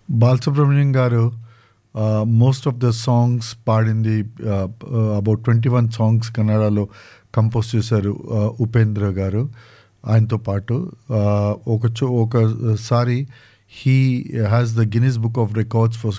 Balasubrahmanyam garu most of the songs పాడింది about twenty one songs కన్నడలో compose చేశారు uh, ఉపేంద్ర గారు ఆయనతో పాటు uh, ఒక చో ఒకసారి he has the Guinness book of records for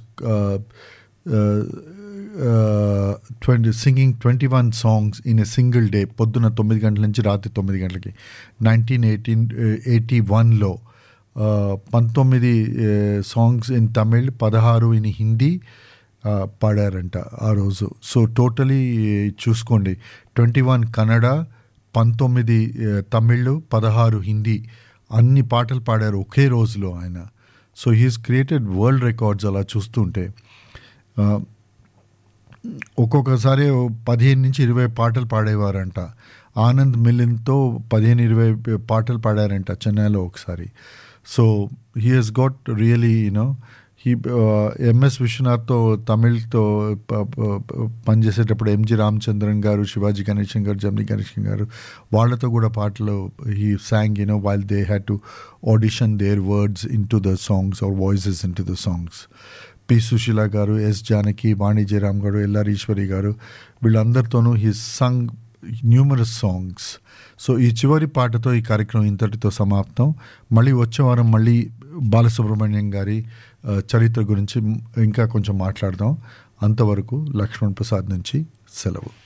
twenty singing twenty one songs in a single day పొద్దున తొమ్మిది గంటల నుంచి రాత్రి తొమ్మిది గంటలకి నైన్టీన్ ఎయిటీన్ ఎయిటీ వన్లో పంతొమ్మిది సాంగ్స్ ఇన్ తమిళ్ పదహారు ఇన్ హిందీ ఆ, పాడారంట ఆ రోజు సో టోటలీ చూసుకోండి ట్వంటీ వన్ కన్నడ పంతొమ్మిది ఆ, తమిళ్ పదహారు హిందీ అన్ని పాటలు పాడారు ఒకే రోజులో ఆయన so he's created world records అలా చూస్తుంటే ఆ, ఒక్కొక్కసారి ఓ పదిహేను నుంచి ఇరవై పాటలు పాడేవారంట ఆనంద్ మిలిన్తో పదిహేను ఇరవై పాటలు పాడారంట చెన్నైలో ఒకసారి so he has got really you know he MS విశ్వనాథ్తో తమిళ్తో ప- ప- ప- పనిచేసేటప్పుడు ఎంజి రామచంద్రన్ గారు శివాజీ గణేశన్ గారు జమ్ని గణేశన్ గారు వాళ్ళతో కూడా పాటలు he song you know while they had to audition their words in to the songs or voices in to the songs P Susheela garu S Janaki Vani Jairam garu LR Eswari garu వీళ్ళందరితోనూ he sung numerous songs so ఈ చివరి పాటతో ఈ కార్యక్రమం ఇంతటితో సమాప్తం మళ్ళీ వచ్చే వారం మళ్ళీ బాలసుబ్రహ్మణ్యం గారి ఆ, చరిత్ర గురించి ఇంకా కొంచెం మాట్లాడదాం అంతవరకు లక్ష్మణ్ ప్రసాద్ నుంచి సెలవు